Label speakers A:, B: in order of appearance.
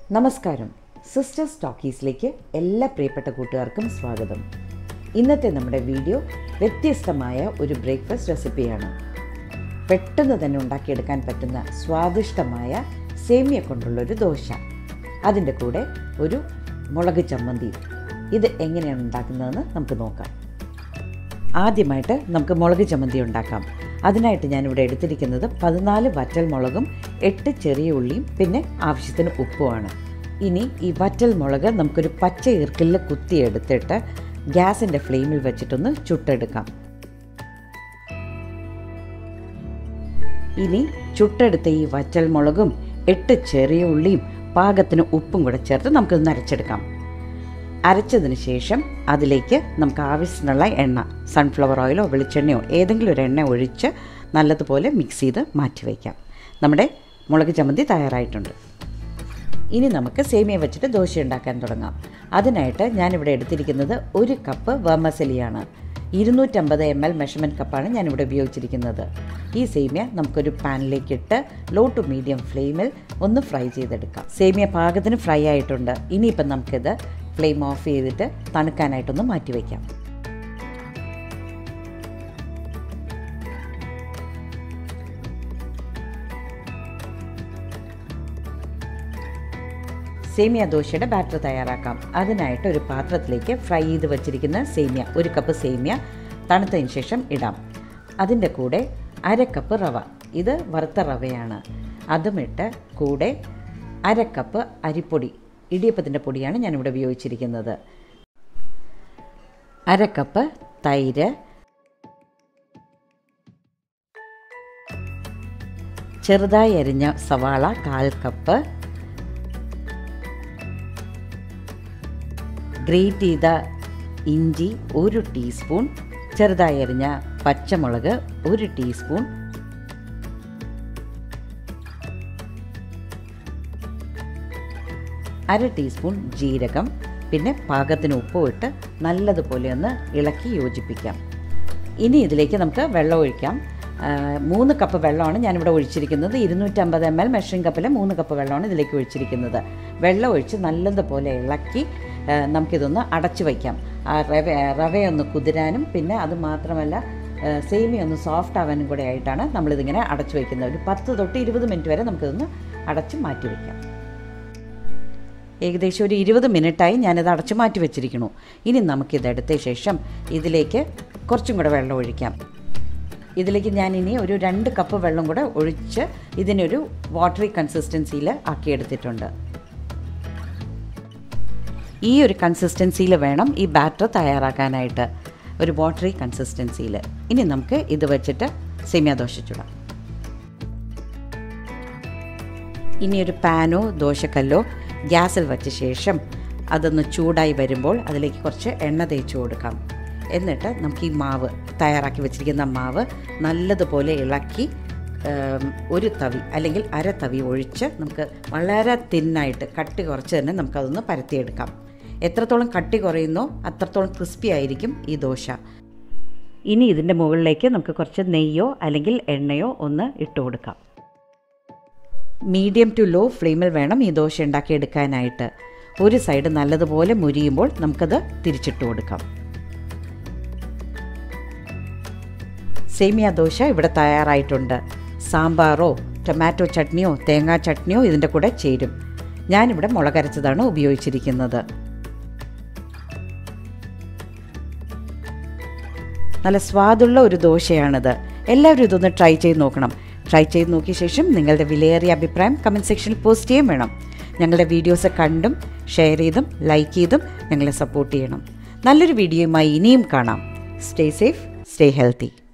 A: നമസ്കാരം സിസ്റ്റേഴ്സ് ടോക്കീസിലേക്ക് എല്ലാ പ്രിയപ്പെട്ട കൂട്ടുകാർക്കും സ്വാഗതം ഇന്നത്തെ നമ്മുടെ വീഡിയോ വ്യത്യസ്തമായ ഒരു ബ്രേക്ക്ഫാസ്റ്റ് റെസിപ്പിയാണ് പെട്ടെന്ന് തന്നെ ഉണ്ടാക്കിയെടുക്കാൻ പറ്റുന്ന സ്വാദിഷ്ടമായ സേമിയ കൊണ്ടുള്ള ഒരു ദോശ അതിൻ്റെ കൂടെ ഒരു മുളക് ചമ്മന്തി ഇത് എങ്ങനെയാണ് ഉണ്ടാക്കുന്നതെന്ന് നമുക്ക് നോക്കാം ആദ്യമായിട്ട് നമുക്ക് മുളക് ചമ്മന്തി ഉണ്ടാക്കാം അതിനായിട്ട് ഞാനിവിടെ എടുത്തിരിക്കുന്നത് പതിനാല് വറ്റൽ മുളകും എട്ട് ചെറിയ ഉള്ളിയും പിന്നെ ആവശ്യത്തിന് ഉപ്പുമാണ് ഇനി ഈ വറ്റൽ മുളക് നമുക്കൊരു പച്ച ഈർക്കിലിൽ കുത്തിയെടുത്തിട്ട് ഗ്യാസിൻ്റെ ഫ്ലെയിമിൽ വെച്ചിട്ടൊന്ന് ചുട്ടെടുക്കാം ഇനി ചുട്ടെടുത്ത ഈ വറ്റൽ മുളകും എട്ട് ചെറിയ ഉള്ളിയും പാകത്തിന് ഉപ്പും കൂടെ ചേർത്ത് നമുക്കിത് അരച്ചെടുക്കാം അരച്ചതിന് ശേഷം അതിലേക്ക് നമുക്ക് ആവശ്യത്തിനുള്ള എണ്ണ സൺഫ്ലവർ ഓയിലോ വെളിച്ചെണ്ണയോ ഏതെങ്കിലും ഒരു എണ്ണ ഒഴിച്ച് നല്ലതുപോലെ മിക്സ് ചെയ്ത് മാറ്റി വയ്ക്കാം നമ്മുടെ മുളക് ചമ്മന്തി തയ്യാറായിട്ടുണ്ട് ഇനി നമുക്ക് സേമിയ വെച്ചിട്ട് ദോശ ഉണ്ടാക്കാൻ തുടങ്ങാം അതിനായിട്ട് ഞാനിവിടെ എടുത്തിരിക്കുന്നത് ഒരു കപ്പ് വേമസലിയാണ് ഇരുന്നൂറ്റമ്പത് എം എൽ മെഷർമെൻറ്റ് കപ്പാണ് ഞാനിവിടെ ഉപയോഗിച്ചിരിക്കുന്നത് ഈ സേമിയ നമുക്കൊരു പാനിലേക്ക് ഇട്ട് ലോ ടു മീഡിയം ഫ്ലെയിമിൽ ഒന്ന് ഫ്രൈ ചെയ്തെടുക്കാം സേമിയ പാകത്തിന് ഫ്രൈ ആയിട്ടുണ്ട് ഇനിയിപ്പം നമുക്കിത് ഫ്ലെയിം ഓഫ് ചെയ്തിട്ട് തണുക്കാനായിട്ടൊന്ന് മാറ്റി വയ്ക്കാം സേമിയ ദോശയുടെ ബാറ്റർ തയ്യാറാക്കാം അതിനായിട്ട് ഒരു പാത്രത്തിലേക്ക് ഫ്രൈ ചെയ്ത് വെച്ചിരിക്കുന്ന സേമിയ ഒരു കപ്പ് സേമിയ തണുത്തതിന് ശേഷം ഇടാം അതിൻ്റെ കൂടെ അര കപ്പ് റവ ഇത് വറുത്ത റവയാണ് അതുമിട്ട് കൂടെ അര കപ്പ് അരിപ്പൊടി ഇടിയപ്പത്തിൻ്റെ പൊടിയാണ് ഞാനിവിടെ ഉപയോഗിച്ചിരിക്കുന്നത് അര കപ്പ് തൈര് ചെറുതായി അരിഞ്ഞ സവാള കാൽ കപ്പ് ഗ്രേറ്റ് ചെയ്ത ഇഞ്ചി ഒരു ടീസ്പൂൺ ചെറുതായി അരിഞ്ഞ പച്ചമുളക് ഒരു ടീസ്പൂൺ അര ടീസ്പൂൺ ജീരകം പിന്നെ പാകത്തിന് ഉപ്പും ഇട്ട് നല്ലതുപോലെ ഒന്ന് ഇളക്കി യോജിപ്പിക്കാം ഇനി ഇതിലേക്ക് നമുക്ക് വെള്ളം ഒഴിക്കാം മൂന്ന് കപ്പ് വെള്ളമാണ് ഞാനിവിടെ ഒഴിച്ചിരിക്കുന്നത് ഇരുന്നൂറ്റമ്പത് എം എൽ മെഷറിംഗ് കപ്പിൽ മൂന്ന് കപ്പ് വെള്ളമാണ് ഇതിലേക്ക് ഒഴിച്ചിരിക്കുന്നത് വെള്ളം ഒഴിച്ച് നല്ലതുപോലെ ഇളക്കി നമുക്കിതൊന്ന് അടച്ചു വയ്ക്കാം ആ റവ റവയൊന്ന് കുതിരാനും പിന്നെ അത് മാത്രമല്ല സേമിയ ഒന്ന് സോഫ്റ്റ് ആവാനും കൂടെ ആയിട്ടാണ് നമ്മളിതിങ്ങനെ അടച്ചു വയ്ക്കുന്നത് ഒരു പത്ത് തൊട്ട് ഇരുപത് മിനിറ്റ് വരെ നമുക്കിതൊന്ന് അടച്ച് മാറ്റി വയ്ക്കാം ഏകദേശം ഒരു ഇരുപത് മിനിറ്റായി ഞാനിത് അടച്ചു മാറ്റി വെച്ചിരിക്കണു ഇനി നമുക്കിതെടുത്ത ശേഷം ഇതിലേക്ക് കുറച്ചും കൂടെ വെള്ളം ഒഴിക്കാം ഇതിലേക്ക് ഞാൻ ഇനി ഒരു രണ്ട് കപ്പ് വെള്ളം കൂടെ ഒഴിച്ച് ഇതിനൊരു വാട്ടറി കൺസിസ്റ്റൻസിയിൽ ആക്കിയെടുത്തിട്ടുണ്ട് ഈ ഒരു കൺസിസ്റ്റൻസിയിൽ വേണം ഈ ബാറ്റർ തയ്യാറാക്കാനായിട്ട് ഒരു വാട്ടറി കൺസിസ്റ്റൻസിയിൽ ഇനി നമുക്ക് ഇത് വെച്ചിട്ട് സേമിയ ദോശ ചുടാം ഇനി ഒരു പാനോ ദോശക്കല്ലോ ഗ്യാസിൽ വച്ച ശേഷം അതൊന്ന് ചൂടായി വരുമ്പോൾ അതിലേക്ക് കുറച്ച് എണ്ണ തേച്ച് കൊടുക്കാം എന്നിട്ട് നമുക്ക് ഈ മാവ് തയ്യാറാക്കി വെച്ചിരിക്കുന്ന മാവ് നല്ലതുപോലെ ഇളക്കി ഒരു തവി അല്ലെങ്കിൽ അര തവി ഒഴിച്ച് നമുക്ക് വളരെ തിന്നായിട്ട് കട്ടി കുറച്ച് തന്നെ നമുക്കതൊന്ന് പരത്തിയെടുക്കാം എത്രത്തോളം കട്ടി കുറയുന്നോ അത്രത്തോളം ക്രിസ്പി ആയിരിക്കും ഈ ദോശ ഇനി ഇതിൻ്റെ മുകളിലേക്ക് നമുക്ക് കുറച്ച് നെയ്യോ അല്ലെങ്കിൽ എണ്ണയോ ഒന്ന് ഇട്ട് കൊടുക്കാം മീഡിയം ടു ലോ ഫ്ലെയിമിൽ വേണം ഈ ദോശ ഉണ്ടാക്കിയെടുക്കാനായിട്ട് ഒരു സൈഡ് നല്ലതുപോലെ മുരിയുമ്പോൾ നമുക്കത് തിരിച്ചിട്ട് കൊടുക്കാം സേമിയ ദോശ ഇവിടെ തയ്യാറായിട്ടുണ്ട് സാമ്പാറോ ടൊമാറ്റോ ചട്നിയോ തേങ്ങാ ചട്നിയോ ഇതിൻ്റെ കൂടെ ചേരും ഞാനിവിടെ മുളകരച്ചതാണ് ഉപയോഗിച്ചിരിക്കുന്നത് നല്ല സ്വാദുള്ള ഒരു ദോശയാണിത് എല്ലാവരും ഇതൊന്ന് ട്രൈ ചെയ്ത് നോക്കണം ട്രൈ ചെയ്ത് നോക്കിയ ശേഷം നിങ്ങളുടെ വിലയേറിയ അഭിപ്രായം കമൻറ്റ് സെക്ഷനിൽ പോസ്റ്റ് ചെയ്യുകയും വേണം ഞങ്ങളുടെ വീഡിയോസ് കണ്ടും ഷെയർ ചെയ്തും ലൈക്ക് ചെയ്തും ഞങ്ങളെ സപ്പോർട്ട് ചെയ്യണം നല്ലൊരു വീഡിയോയുമായി ഇനിയും കാണാം സ്റ്റേ സേഫ് സ്റ്റേ ഹെൽത്തി